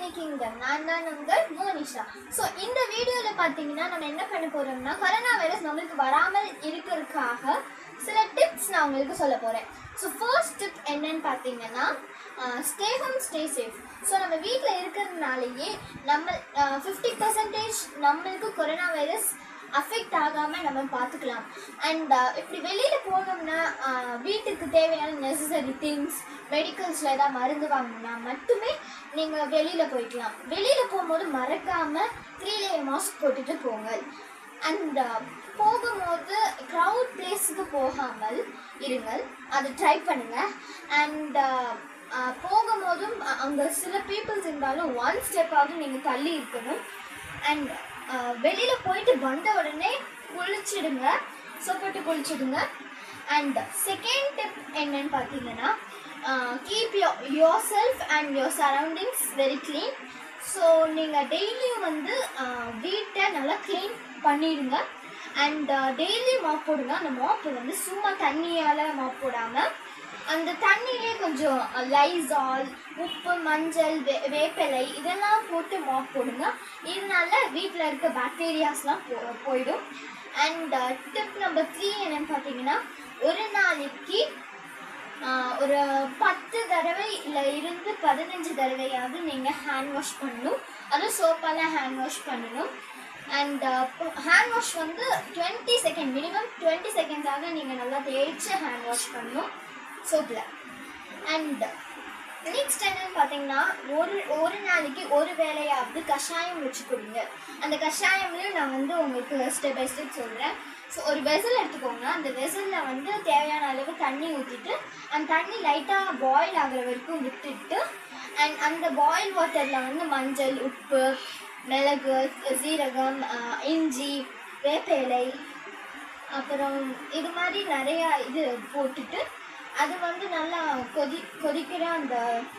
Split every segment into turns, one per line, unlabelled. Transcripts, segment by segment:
kingdom நான் தான் உங்கள் மோனிஷா ஸோ இந்த வீடியோவில் பார்த்தீங்கன்னா நம்ம என்ன பண்ண போகிறோம்னா கொரோனா வைரஸ் நம்மளுக்கு வராமல் இருக்கிறதுக்காக சில டிப்ஸ் நான் உங்களுக்கு சொல்ல போகிறேன் ஸோ ஃபர்ஸ்ட் டிப் என்னன்னு பார்த்தீங்கன்னா stay home stay safe so நம்ம வீட்டில் இருக்கிறதுனாலயே நம்ம ஃபிஃப்டி பர்சன்டேஜ் நம்மளுக்கு கொரோனா வைரஸ் அஃபெக்ட் ஆகாமல் நம்ம பார்த்துக்கலாம் அண்ட் இப்படி வெளியில் போனோம்னா ஆஹ், வீட்டுக்கு தேவையான நெசசரி திங்ஸ் மெடிக்கல்ஸில் ஏதாவது மருந்து வாங்கணும்னா மட்டுமே நீங்கள் வெளியில் போய்க்கலாம் வெளியில் போகும்போது மறக்காமல் த்ரீ லேயர் மாஸ்க் போட்டுட்டு போங்க அண்ட் போகும்போது க்ரௌட் பிளேஸுக்கு போகாமல் இருங்கள் அது ட்ரை பண்ணுங்கள் அண்ட் போகும்போதும் அ- அங்க சில பீப்புள்ஸ் இருந்தாலும் ஒன் ஸ்டெப்பாவது நீங்கள் தள்ளி இருக்கணும் அண்ட் வெளியில் போயிட்டு வந்த உடனே குளிச்சிடுங்க சோப்பிட்டு குளிச்சிடுங்க அண்ட் செகண்ட் டிப் என்னன்னு பார்த்தீங்கன்னா keep yo yourself and your surroundings very clean so நீங்கள் டெய்லியும் வந்து ஆஹ், வீட்டை நல்லா க்ளீன் பண்ணிடுங்க அண்ட் டெய்லி மாப் போடுங்க அந்த மாப் வந்து சும்மா தண்ணியால் மாப் போடாமல் அந்த தண்ணியிலே கொஞ்சம் லைசால் உப்பு மஞ்சள் வே வேப்பிலை இதெல்லாம் போட்டு மாப் போடுங்க இதனால வீட்டில் இருக்க பாக்டீரியாஸ்லாம் போ போயிடும் அண்ட் டிப் நம்பர் த்ரீ என்னன்னு பார்த்தீங்கன்னா ஒரு நாளைக்கு ஆஹ், ஒரு பத்து தடவை இல்லை இருந்து பதினஞ்சு தடவையாவது நீங்கள் ஹேண்ட் வாஷ் பண்ணணும் அதுவும் சோப்பால் ஹேண்ட் வாஷ் பண்ணணும் அண்ட் ஹேண்ட் வாஷ் வந்து டுவெண்ட்டி செகண்ட் மினிமம் டுவெண்ட்டி செகண்ட்ஸாக நீங்கள் நல்லா தேய்ச்சி ஹேண்ட் வாஷ் பண்ணணும் சோப்பில் அண்ட் நெக்ஸ்ட் என்னன்னு பார்த்தீங்கன்னா ஒரு ஒரு நாளைக்கு ஒரு வேளையாவது கஷாயம் வச்சு கொடுங்க அந்த கஷாயம்லையும் நான் வந்து உங்களுக்கு ஸ்டெப் பை ஸ்டெப் சொல்கிறேன் ஸோ ஒரு வெசல் எடுத்துக்கோங்க அந்த வெசலில் வந்து தேவையான அளவு தண்ணி ஊற்றிட்டு அந்த தண்ணி லைட்டாக பாயில் ஆகுற வரைக்கும் விட்டுட்டு அண்ட் அந்த பாயில் வாட்டரில் வந்து மஞ்சள் உப்பு மிளகு சீரகம் ஆஹ், இஞ்சி வேப்பிலை அப்புறம் இது மாதிரி நிறையா இது போட்டுட்டு அது வந்து நல்லா கொதி கொதிக்கிற அந்த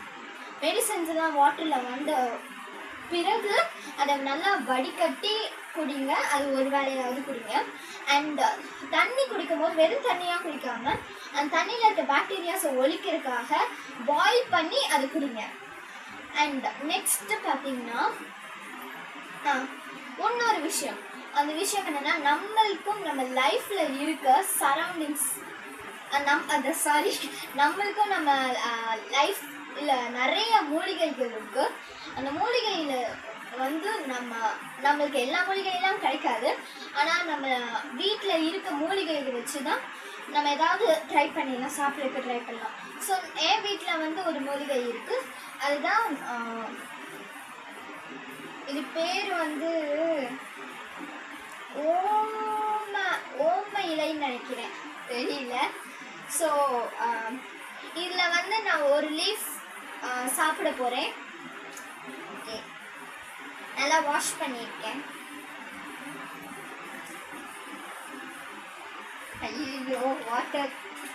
மெடிசன்ஸ் எல்லாம் வாட்டரில் வந்து பிறகு அதை நல்லா வடிகட்டி குடிங்க அது ஒரு வேளையாவது குடிங்க அண்ட் தண்ணி குடிக்கும்போது வெறும் தண்ணியாக குடிக்காம அந்த தண்ணியில் இருக்க பாக்டீரியாஸை ஒழிக்கிறதுக்காக பாயில் பண்ணி அது குடிங்க அண்ட் நெக்ஸ்ட் பார்த்தீங்கன்னா ஆ, இன்னொரு விஷயம் அந்த விஷயம் என்னன்னா நம்மளுக்கும் நம்ம லைஃப்ல இருக்க சரௌண்டிங்ஸ் நம் அந்த சாரி நம்மளுக்கும் நம்ம லைஃப் இல்ல நிறைய மூலிகைகள் இருக்கு அந்த மூலிகையில வந்து நம்ம நம்மளுக்கு எல்லா மூலிகையெல்லாம் கிடைக்காது ஆனால் நம்ம வீட்டில் இருக்க மூலிகைகளை வச்சு தான் நம்ம ஏதாவது ட்ரை பண்ணிடலாம் சாப்பிட்றதுக்கு ட்ரை பண்ணலாம் ஸோ என் வீட்டில் வந்து ஒரு மூலிகை இருக்குது அதுதான் ஆ, இது பேர் வந்து ஓம ஓம இலைன்னு நினைக்கிறேன் தெரியல ஸோ இதில் வந்து நான் ஒரு லீஃப் சாப்பிட போகிறேன் ஓகே நல்லா வாஷ் பண்ணியிருக்கேன் ஐயோ வாட்டர்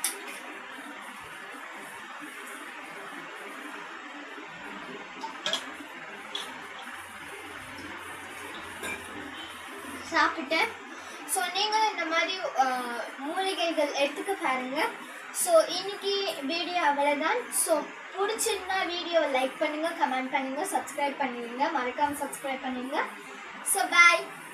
சாப்பிட்டேன் ஸோ நீங்களும் இந்த மாதிரி ஆஹ், மூலிகைகள் எடுத்துக்க பாருங்க ஸோ இன்னைக்கு வீடியோ அவ்வளோதான் ஸோ பிடிச்சிருந்தா வீடியோவை லைக் பண்ணுங்க கமெண்ட் பண்ணுங்க சப்ஸ்கிரைப் பண்ணுவீங்க மறக்காம சப்ஸ்கிரைப் பண்ணுங்க ஸோ பாய்